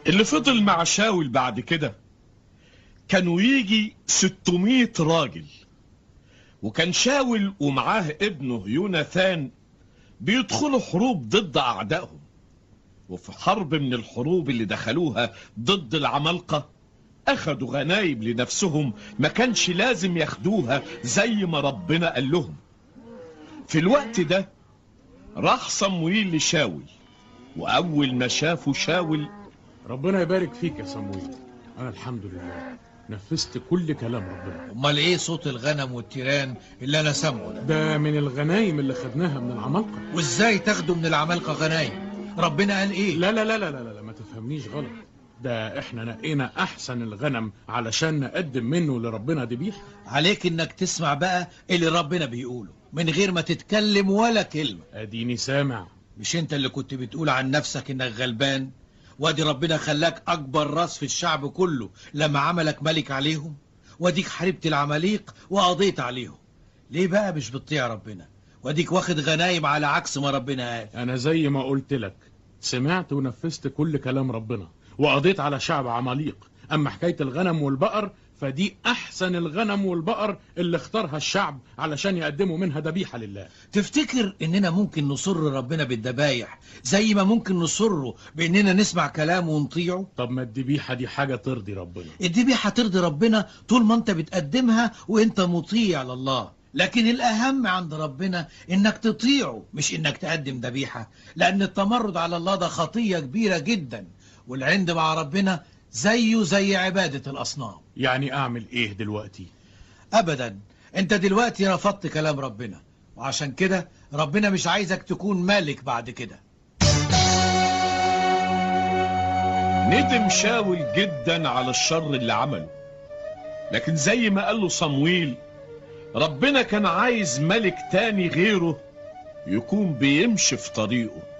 اللي فضل مع شاول بعد كده كانوا يجي 600 راجل وكان شاول ومعاه ابنه يوناثان بيدخلوا حروب ضد أعدائهم وفي حرب من الحروب اللي دخلوها ضد العمالقة أخدوا غنايم لنفسهم ما كانش لازم ياخدوها زي ما ربنا قال لهم في الوقت ده راح صمويل لشاول وأول ما شافوا شاول ربنا يبارك فيك يا صمويل انا الحمد لله نفذت كل كلام ربنا امال ايه صوت الغنم والتيران اللي انا سامعه ده ده من الغنايم اللي خدناها من العمالقه وازاي تاخدوا من العمالقه غنايم ربنا قال ايه لا لا لا لا لا, لا ما تفهمنيش غلط ده احنا نقينا احسن الغنم علشان نقدم منه لربنا ذبيحه عليك انك تسمع بقى اللي ربنا بيقوله من غير ما تتكلم ولا كلمه اديني سامع مش انت اللي كنت بتقول عن نفسك انك غلبان وادي ربنا خلاك اكبر راس في الشعب كله لما عملك ملك عليهم واديك حاربت العماليق وقضيت عليهم ليه بقى مش بتطيع ربنا واديك واخد غنايم على عكس ما ربنا قال انا زي ما قلت لك سمعت ونفذت كل كلام ربنا وقضيت على شعب عماليق اما حكايه الغنم والبقر فدي احسن الغنم والبقر اللي اختارها الشعب علشان يقدموا منها ذبيحه لله تفتكر اننا ممكن نصر ربنا بالذبايح زي ما ممكن نصره باننا نسمع كلامه ونطيعه طب ما الذبيحه دي حاجه ترضي ربنا الذبيحه ترضي ربنا طول ما انت بتقدمها وانت مطيع لله لكن الأهم عند ربنا إنك تطيعه مش إنك تقدم ذبيحة لأن التمرد على الله ده خطية كبيرة جدا والعند مع ربنا زيه زي عبادة الأصنام يعني اعمل ايه دلوقتي أبدا أنت دلوقتي رفضت كلام ربنا وعشان كده ربنا مش عايزك تكون مالك بعد كده ندم شاول جدا على الشر اللي عمله لكن زي ما قال له صمويل ربنا كان عايز ملك تاني غيره يكون بيمشي في طريقه